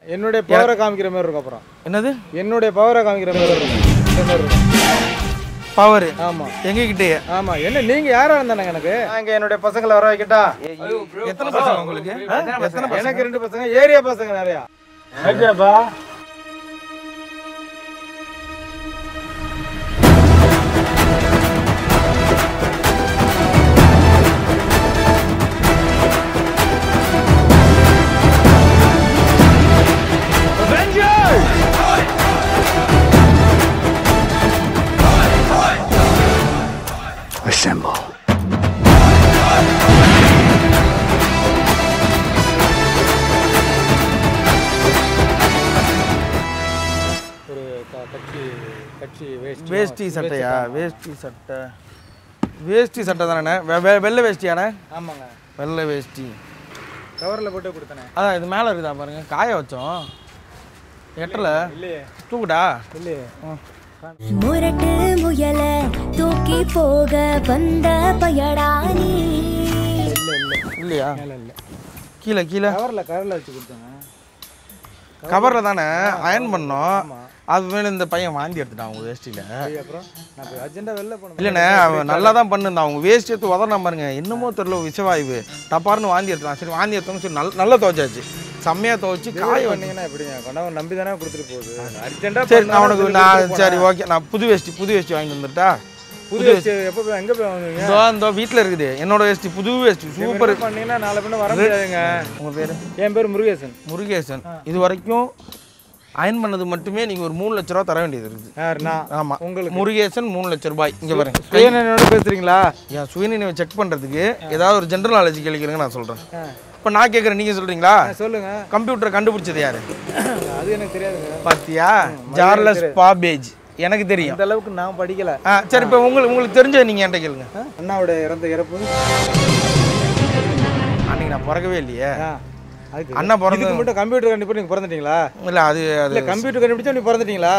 என்னுடைய பவரை காமிக்கிற மாதிரி இருக்கும் அப்புறம் என்னது என்னுடைய பவரை காமிக்கிற மாதிரி இருக்கும் இந்த மாதிரி இருக்கும் பவர் ஆமா எங்ககிட்டயே ஆமா என்ன நீங்க யாரா இருந்தானங்க எனக்கு நான் இங்க என்னுடைய பசங்களை வர வைக்கட்டா எத்தனை பசங்க உங்களுக்கு ஆ? எத்தனை பசங்க எனக்கு ரெண்டு பசங்க ஏரியா பசங்க நிறையா ஒரு க- கட்சி கட்சி வேஷ்டி வேஷ்டி சட்டையா வேஷ்டி சட்டை வேஷ்டி சட்டை தானே வெ- வெ- வெள்ளை வேஷ்டியாண்ணே ஆமாங்க வெள்ளை வேஷ்டி கவர்ல போட்டு கொடுத்தனே அதான் இது மேலே இருக்குதா பாருங்க காய வச்சோம் எட்டல இல்லையே தூக்குடா இல்லையே முரட்டு முயல தூக்கி போக வந்த பயடா நீ இல்ல இல்ல இல்லையா மேல இல்ல கீழே கீழே கவர்ல கவர்ல வச்சு கொடுத்தாங்க கவரில் தானே அயன் பண்ணோம் அது மேலே இந்த பையன் வாந்தி எடுத்துட்டான் அவங்க வேஷ்டியில் சரி, அப்புறம் நான் போய் அர்ஜென்ட்டா வெளில போகணும் இல்லைண்ணே அவன் நல்லா தான் பண்ணிருந்தான் அவங்க வேஸ்ட் எடுத்து உதறான் பாருங்க என்னமோ தெரியல விஷவாயு டப்பார்னு வாந்தி எடுத்தான் சரி வாந்தி எடுத்தோம்னு சரி நல்ல நல்லா துவைச்சாச்சு செம்மையாக துவைச்சு காய காய் வண்டி பண்ணீங்கன்னா எப்படிங்க கொண்டவன் நம்பி தானே கொடுத்துட்டு போகுது அர்ஜென்ட்டா சரி நான் உனக்கு நான் சரி ஓகே நான் புது வேஷ்டி புது வேஷ்டி வாங்கிட்டு வந்துட்டா புது வேஷ்டி எப்போ போய் எங்க போய் வாங்குவீங்க இதோ இந்த வீட்டில் இருக்குது என்னோட வேஷ்டி புது வேஷ்டி சூப்பர் சூப்பர் பண்ணீங்கன்னா நாளை பின்ன வர முடியாதுங்க உங்கள் பேர் என் பேர் முருகேசன் முருகேசன் இது வரைக்கும் அயன் பண்ணது மட்டுமே நீங்கள் ஒரு மூணு லட்ச ரூபா தர வேண்டியது இருக்குது யார் நான் ஆமாம் உங்களுக்கு முருகேசன் மூணு லட்ச ரூபாய் இங்கே பாருங்க சுயநனோட பேசுறீங்களா என் சுயநினைவை செக் பண்ணுறதுக்கு ஏதாவது ஒரு ஜென்ரல் நாலேஜ் கேள்விக்கிறேங்க நான் சொல்கிறேன் இப்போ நான் கேட்குறேன் நீங்கள் சொல்கிறீங்களா ஆ, சொல்லுங்க கம்ப்யூட்டரை கண்டுபிடிச்சது யாரு அது எனக்கு தெரியாதுங்க பாத்தியா ஜார்லஸ் பாபேஜ் எனக்கு தெரியும் இந்த அளவுக்கு நான் படிக்கல ஆ சரி இப்போ உங்களுக்கு உங்களுக்கு தெரிஞ்சது நீங்கள் என்கிட்ட கேளுங்க அண்ணாவோட இறந்த இறப்பு அன்னைக்கு நான் பிறக்கவே இல்லையே ஆ, அதுக்கு அண்ணா பிறந்த இதுக்கு மட்டும் கம்ப்யூட்டர் கண்டுபிடிச்சு நீங்க பிறந்துட்டீங்களா இல்லை அது அது இல்ல கம்ப்யூட்டர் கண்டுபிடிச்சா நீ பிறந்துட்டீங்களா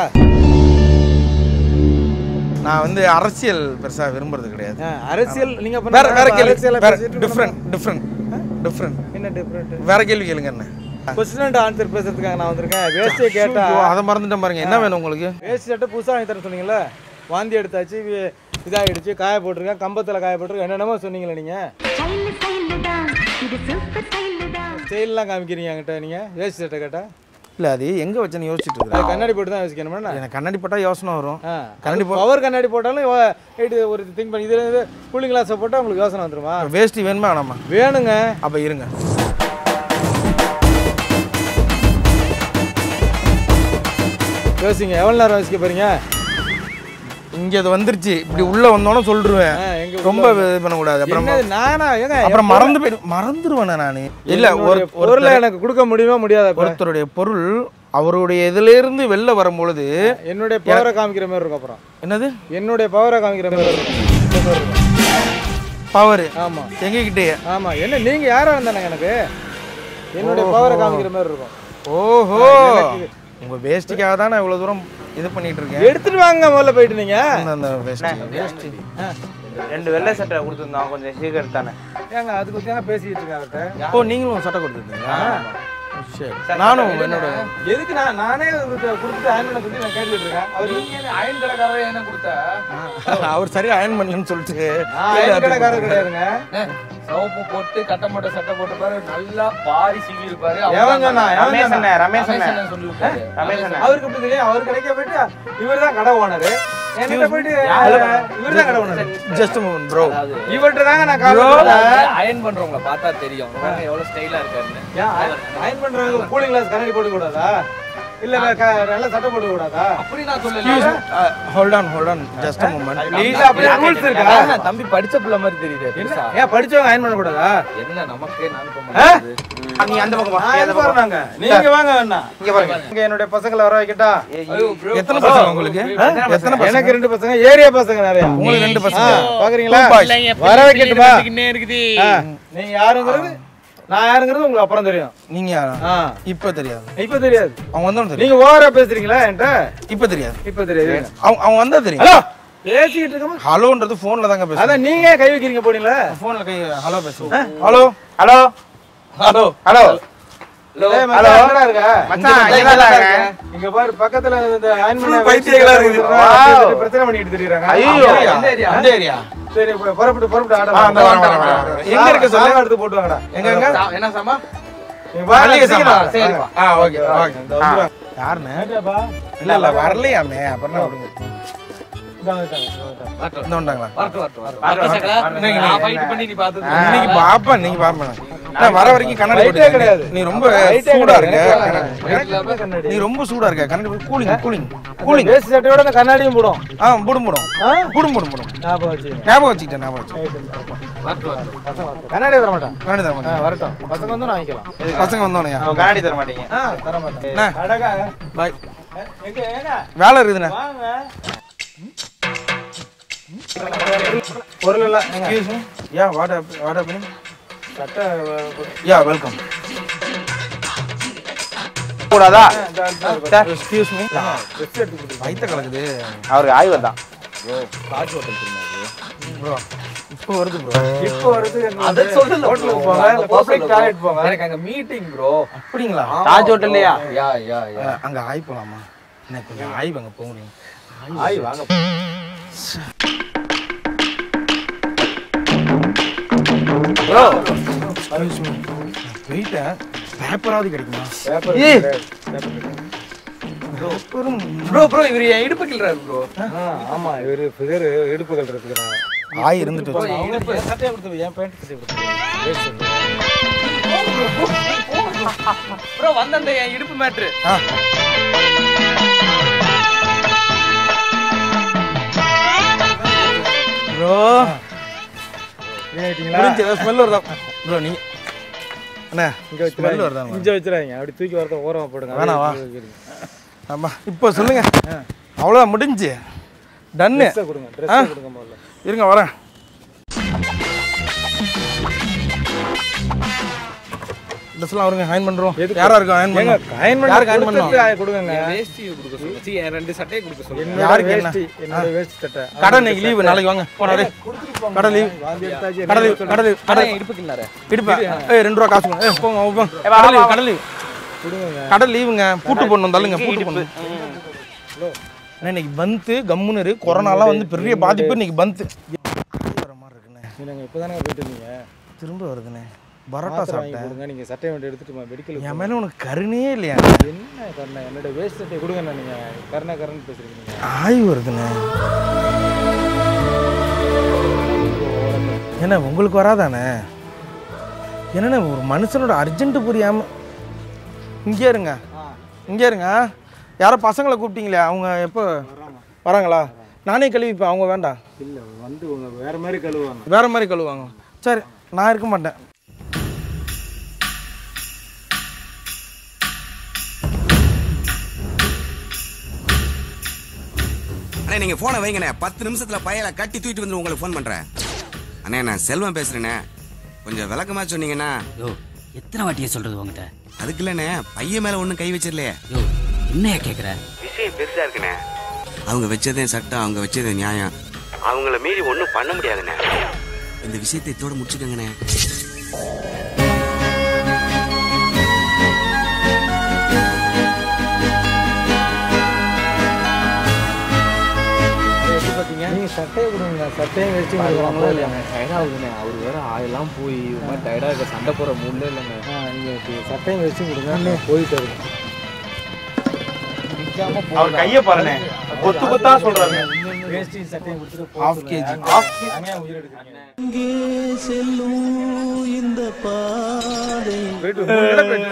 நான் வந்து அரசியல் பெருசாக விரும்புறது கிடையாது ஆ, அரசியல் நீங்க வேற பண்ண வேற கேள்வி அரசியலை வேற பேசிட்டு டிஃப்ரெண்ட் டிஃப்ரெண்ட் டிஃப்ரெண்ட் என்ன டிஃபரெண்ட் வேற கேள்வி கேளுங்க என்ன கொஸ்டின் ஆன்சர் பேசுறதுக்காக நான் வந்திருக்கேன் வேஸ்டியை கேட்டா ஐயோ, அதை மறந்துட்டேன் பாருங்க என்ன வேணும் உங்களுக்கு வேஸ்ட் சட்டை புதுசாக வாங்கி தரேன் சொன்னீங்கல்ல வாந்தி எடுத்தாச்சு வி- இதாயிடுச்சு காய போட்டிருக்கேன் கம்பத்தில் காய போட்டிருக்கேன் என்னென்னமோ சொன்னீங்களே நீங்கள் செயல்லாம் காமிக்கிறீங்க என்கிட்ட நீங்கள் வேஸ்ட் சட்டை கேட்டால் இல்லை அது எங்கே வச்சேன்னு யோசிச்சுட்டு அது இருக்கேன் கண்ணாடி போட்டு தான் யோசிக்கணுமா எனக்கு கண்ணாடி போட்டால் யோசனை வரும் ஆ கண்ணாடி போ பவர் கண்ணாடி போட்டாலும் எயிட்டு ஒரு திங்க் பண்ணி இதில் இது கூலிங் கிளாஸை போட்டால் உங்களுக்கு யோசனை வந்துருமா வேஷ்டி வேணுமா வேணாமா வேணுங்க அப்போ இருங்க யோசிங்க எவ்வளோ நேரம் யோசிக்க போறீங்க இங்கே அது வந்துருச்சு இப்படி உள்ளே வந்தோன்னே சொல்லிடுவேன் ஆ, எங்க ரொம்ப இது பண்ணக்கூடாது அப்புறம் என்னது நானா ஏங்க அப்புறம் மறந்து போயிடு மறந்துடுவேன் நான் இல்லை ஒரு என்னுடைய பொருளை எனக்கு கொடுக்க முடியுமா முடியாதா இப்ப? ஒருத்தருடைய பொருள் அவருடைய இதிலிருந்து வெளில வரும்பொழுது என்னுடைய பவரை காமிக்கிற மாதிரி இருக்கும் அப்புறம் என்னது என்னுடைய பவரை காமிக்கிற மாதிரி இருக்கும் இந்த மாதிரி இருக்கும். பவர் ஆமா எங்ககிட்டயே ஆமா என்ன நீங்க யாரா இருந்தானங்க எனக்கு என்னுடைய பவரை காமிக்கிற மாதிரி இருக்கும் ஓஹோ உங்க வேஷ்டிக்காக தான் நான் இவ்வளவு தூரம் இது பண்ணிட்டு இருக்கேன் எடுத்துட்டு வாங்க முதல்ல போயிட்டு நீங்க இந்த- அந்த வேஷ்டி வேஷ்டி ரெண்டு வெள்ளை சட்டை கொடுத்துருந்தோம் கொஞ்சம் சீக்கிரம் தானே ஏங்க அது பத்தி தாங்க பேசிட்டு இருக்கேன் அவர்கிட்ட ஓ நீங்களும் சட்டை கொடுத்துருந்தீங்களா சரி நானும் என்னோட எதுக்கு நான் நானே இவருக்கு கொடுத்துட்டு அயன் பண்ண சொல்லி நான் கேட்டுட்டு இருக்கேன் அவர் நீங்க அயன் கடைக்காரர் என்ன கொடுத்தா அவர் சரியா அயன் பண்ணலன்னு சொல்லிட்டு அயன் கடைக்காரர் கிடையாதுங்க சோப்பு போட்டு கட்டை போட்ட சட்டை போட்டு பாரு நல்லா பாரி சிவி இருப்பாரு எவன் சொன்னா எவன் ரமேஷ் சொன்னா? அண்ணன் ரமேஷ் அண்ணன் சொல்லி விட்டாரு ரமேஷ் அண்ணன் அவருக்கு எப்படி தெரியும் அவர் கடைக்க போயிட்டு இவர் தான் கடை ஓனர் என்கிட்ட போயிட்டு இவர் தான் கடை ஓனர் ஜஸ்ட் மூமெண்ட் ப்ரோ இவர்கிட்ட தாங்க நான் கால் அயன் பண்றவங்கள பார்த்தா தெரியும் பாருங்க எவ்வளவு ஸ்டைலா இருக்காருன்னு அயன் பண்றவங்க கூலிங் கிளாஸ் கண்ணாடி போட கூடாதா இல்ல க- நல்ல சட்டை போட கூடாதா அப்படி நான் சொல்லல hold on hold on just moment இல்ல அப்படியே ரூல்ஸ் இருக்கா ஆனா, தம்பி படிச்ச பிள்ளை மாதிரி தெரியுது பெருசா. ஏன் படிச்சவங்க அயன் பண்ண கூடாதா என்ன நமக்கே நான் இப்ப ஆ? மாட்டேங்குது. நீ அந்த பக்கம் வா. நான் எது பாருங்க நீங்க வாங்க வேணா இங்க பாருங்க இங்க என்னுடைய பசங்களை வர வைக்கட்டா எத்தனை பசங்க உங்களுக்கு எத்தனை பசங்க எனக்கு ரெண்டு பசங்க ஏரியா பசங்க நிறைய உங்களுக்கு ரெண்டு பசங்க பாக்குறீங்களா Two boys. வர வைக்கட்டுமா ஆ, நீங்க யாருங்கிறது நான் யாருங்கிறது உங்களுக்கு அப்புறம் தெரியும் நீங்க யாரா? ஆ இப்ப தெரியாது இப்ப தெரியாது அவங்க வந்தோன்னு தெரியும் நீங்க ஓவரா பேசுறீங்களா என்கிட்ட இப்ப தெரியாது இப்ப தெரியாது அவங்க அவங்க வந்தா தெரியும் ஹலோ பேசிக்கிட்டு இருக்கோம் ஹலோன்றது போன்ல தாங்க பேசுறேன் அதான் நீங்க கை வைக்கிறீங்க போனீங்களா போன்ல கை ஹலோ பேசுவோம் ஹலோ ஹலோ ஹலோ ஹலோ ஏய், மச்சான், எங்கடா இருக்க? மச்சான், இங்கதான் இருக்கேன். இங்க பாரு பக்கத்துல இந்த iron man பைத்தியங்களா இருக்குது. வச்சுட்டு பிரச்சனை பண்ணிட்டு திரியுறாங்க. ஐயோ எந்த ஏரியா? எந்த ஏரியா சரி இப்ப புறப்பட்டு புறப்பட்டு ஆட ஆ, இந்த வரேன், வரேன், வரேன், வரேன். எங்க இருக்கு சொல்லு சாவா எடுத்து போட்டு வாங்கடா எங்க எங்க சா- என்ன சாமா நீ வா, மல்லிகை சீக்கிரம் சாமான். வா. சரிப்பா. ஆ ஓகே ஓகே இந்த வந்துருவாங்க. யாருண்ணே ஏன்டாப்பா? இல்ல இல்ல வரலையாமே அப்புறம் என்ன விடுங்க இந்தா வந்துட்டாங்க, இந்தா வந்துட்டாங்க. வரட்டும் இந்த வந்தாங்களா வரட்டும் வரட்டும் வரட்டும் சக்கரா இன்னைக்கு நான் நீ- ஃபைட் பண்ணி நீ பார்த்தது இன்னைக்கு பாப்பா நீங்க பாப்பா நான் வர வரைக்கும் கண்ணாடி Light ஏ போட்டுக்க. கிடையாது. நீ ரொம்ப Light ஏ சூடா கிடையாது. இருக்க எனக்கு எனக்கு இல்லாம கண்ணாடி. நீ ரொம்ப சூடா இருக்க கண்ணாடி cooling cooling cooling cooling waste சட்டையோட இந்த கண்ணாடியும் போடும் ஆ புடும் புடும் ஆ? புடும் புடும் புடும் ஞாபகம் வச்சுக்கங்க. ஞாபகம் வச்சுக்கிட்டேன் ஞாபகம் வச்சு வரட்டும் வரட்டும் பசங்க வரட்டும். கண்ணாடி தர மாட்டான் கண்ணாடி தர ஆ, மாட்டேன் வரட்டும் பசங்க வந்து நான் வாங்கிக்கலாம் பசங்க வந்தோனையா அவன் கண்ணாடி தர மாட்டீங்க ஆ தர மாட்டேன் அண்ணா. அழகா பாய் எங்க ஏங்க வேலை இருக்குதுண்ணே வாங்க பொருள் எல்லாம் ஏங்க, excuse me ya what what happening சட்டை யா வெல்கம் கூடாதா எக்ஸ்கியூஸ் மீ ட்ரெஸ் எடுத்து கொடுத்து வயித்த கலக்குது அவருக்கு ஆய்வு தான் ப்ரோ இப்போ வருது ப்ரோ இப்போ வரது அத சொல்லல ஹோட்டலுக்கு bro. போங்க அங்க இல்ல போக பப்ளிக் சொல்லல டாய்லெட் bro. போங்க எனக்கு அங்க மீட்டிங் ப்ரோ அப்படிங்களா தாஜ் ஹோட்டல்லையா யா யா யா அங்க ஆய் போலாமா எனக்கு கொஞ்சம் ஆய்வு அங்க போக முடியும் ஆய் வாங்க ப்ரோ எக்ஸ்கியூஸ் மீ வெயிட்ட பேப்பராவது கிடைக்குமா பேப்பர் ஏய். பேப்பரும் ப்ரோ ப்ரோ இவர் என் இடுப்பு கிள்றாரு ப்ரோ ஆமா இவரு ஃபிகர் இடுப்புகள் இருக்கிறாங்க ஆய் இருந்துட்டு வச்சு. அவங்க சட்டையை கொடுத்து என் பேண்ட் சட்டையை கொடுத்து ப்ரோ வந்தந்த என் இடுப்பு மேட்ரு ஆ ப்ரோ ஆயிட்டீங்களா முடிஞ்சு ஸ்மெல் வருதா ப்ரோ நீ அண்ணா இங்க ஸ்மெல் வச்சிடாதீங்க வருதா இங்க வச்சிடாதீங்க அப்படி தூக்கி வரத ஓரமா போடுங்க வேணாவா? அப்படியே வைக்கிறீங்க. ஆமா இப்போ சொல்லுங்க அவ்வளோதான் முடிஞ்சு டன்னு Dress அ கொடுங்க ட்ரெஸ் கொடுங்க முதல்ல இருங்க வரேன் ட்ரெஸ்லாம் வருங்க ஹைன் பண்ணுறோம் எதுக்கு? யாரா இருக்கும் ஹைன் ஏங்க பண்ணுறோம் அயன் பண்ணி யாருக்கு iron பண்ணணும்? கொடுத்துட்டு ஆய கொடுங்க என் வேஷ்டி கொடுக்க சொல்லுங்க சீ, என் ரெண்டு சட்டையை கொடுக்க சொல்லுங்க என்னோட யாருக்கு என்ன? வேஷ்டி என்னோட வேஷ்டி சட்டை கடை இன்னைக்கு லீவு நாளைக்கு வாங்க போனாரு கொடுத்துட்டு போங்க கடை லீவ் வாந்தி எடுத்தாச்சு கடை லீவ் கடை லீவ் கடை அட, என் இடுப்பு கிள்ளாரு இடுப்பேன் ஏய் ரெண்டு ரூபா காசு கொடுங்க. ஏய் போங்க போங்க கடை லீவ் கடை லீவ் கொடுங்க கடை லீவுங்க பூட்டு போடணும் தள்ளுங்க பூட்டு போடணும் அண்ணா, இன்னைக்கு பந்து கம்முன்னு இரு கொரோனாலாம் வந்து பெரிய பாதிப்பு இன்னைக்கு பந்து வர மாதிரி இருக்குண்ணே நீங்க இப்பதானே போயிட்டு இருந்தீங்க திரும்ப வருதுண்ணே பரோட்டா மாத்திரை வாங்கி சாப்பிட்டேன் கொடுங்க நீங்க சட்டை வேண்டி எடுத்துட்டு மெடிக்கல் என் மேல உனக்கு கருணே இல்லையா என்ன கருணை என்னோட வேஸ்ட் சட்டை கொடுங்க நீங்க கருணை கருணை பேசுறீங்க நீங்க ஆய் வருதுண்ணே என்ன உங்களுக்கு வராதானே என்னண்ணே ஒரு மனுஷனோட அர்ஜென்ட் புரியாம இங்கே இருங்க இங்கே இருங்க யாரோ பசங்களை கூப்பிட்டீங்களே அவங்க எப்போ வராங்களா நானே கழுவிப்பேன் அவங்க வேண்டாம் இல்ல வந்து உங்க வேற மாதிரி கழுவுவாங்க வேற மாதிரி கழுவுவாங்க சரி நான் இருக்க மாட்டேன் அண்ணே நீங்க போனை வைங்கண்ணே பத்து நிமிஷத்துல பையல கட்டி தூக்கிட்டு வந்து உங்களுக்கு ஃபோன் பண்றேன் அண்ணே நான் செல்வம் பேசுறேனே கொஞ்சம் விளக்கமா சொன்னீங்கன்னா யோ எத்தனை வாட்டியே சொல்றது உங்ககிட்ட அதுக்கு இல்லண்ணே பையன் மேல ஒண்ணும் கை வச்சிடலையே யோ என்னையா கேக்குற விஷயம் பெருசா இருக்குண்ணே அவங்க வச்சதே சட்டம் அவங்க வச்சதே நியாயம் அவங்கள மீறி ஒண்ணும் பண்ண முடியாதுண்ணே இந்த விஷயத்தை இதோட முடிச்சுக்கோங்கண்ணே நீங்க சட்டையை கொடுங்க சட்டையும் வச்சு கொடுக்குறாங்களா இல்லையா டயர்டாகுதுண்ணே அவர் வேற ஆயெல்லாம் போய் ஒரு மாதிரி டயர்டா இருக்க சண்டை போற மூட்ல இல்லைங்க ஆ நீங்க இப்படி சட்டையும் வச்சு கொடுங்க போயிட்டு இருக்கு நிக்காம அவர் கையை பாருண்ணே கொத்து கொத்தா சொல்றாங்க வேஷ்டி சட்டையும் கொடுத்துட்டு Half kg. தனியா உயிர் எடுக்கிறீங்க போயிட்டு மூணு இடம் போயிட்டு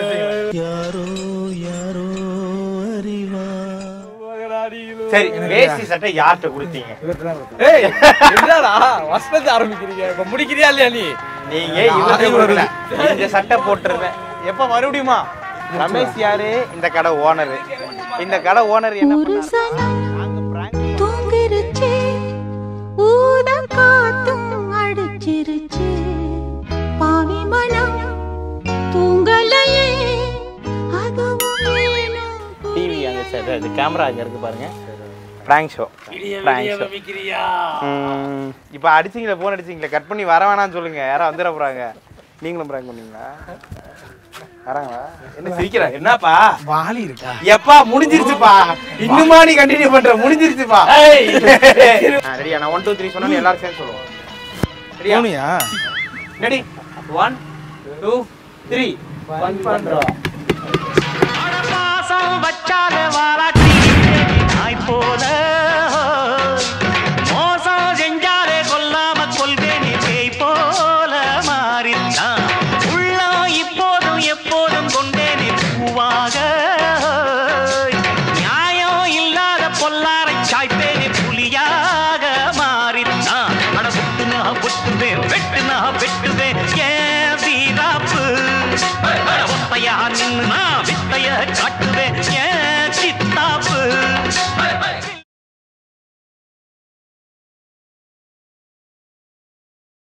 வந்தீங்க. சரி வேஷ்டி சட்டை யார்கிட்ட கொடுத்தீங்க இவர்கிட்ட தான் கொடுத்தேன். ஏய் என்னடா வசனத்தை ஆரம்பிக்கிறீங்க இப்ப முடிக்கிறியா இல்லையா நீ நீங்க இவருக்கு கொடுக்கல இந்த சட்டை போட்டுருந்தேன் எப்ப மறுபடியுமா ரமேஷ் யாரு இந்த கடை ஓனர் இந்த கடை ஓனர் என்ன பண்ணாரு? நாங்க prank தூங்கிருச்சு ஊத காத்தும் அடிச்சிருச்சு பாவி மனம் தூங்கலையே அதுவும் ஏனோ டிவி அங்க சரி இது கேமரா அங்க இருக்கு பாருங்க பிராங்க் ஷோ பிராங்க் ஷோ இப்போ அடிச்சிங்களே ஃபோன் அடிச்சிங்களே கட் பண்ணி வர வேணாம்னு சொல்லுங்க யாரோ வந்துட போறாங்க நீங்களும் பிராங்க் பண்ணீங்களா வராங்களா என்ன சிரிக்கிற என்னப்பா வாலி இருக்கா எப்பா முடிஞ்சிருச்சுப்பா இன்னுமா நீ கண்டினியூ பண்ற முடிஞ்சிருச்சுப்பா ரெடியா நான் ஒன் டூ த்ரீ சொன்னா எல்லாரும் சேர்ந்து சொல்லுவோம் ரெடியா போனியா ready one two three fun பண்றோம் பாசம் வச்சால வாராட்டி நாய் போல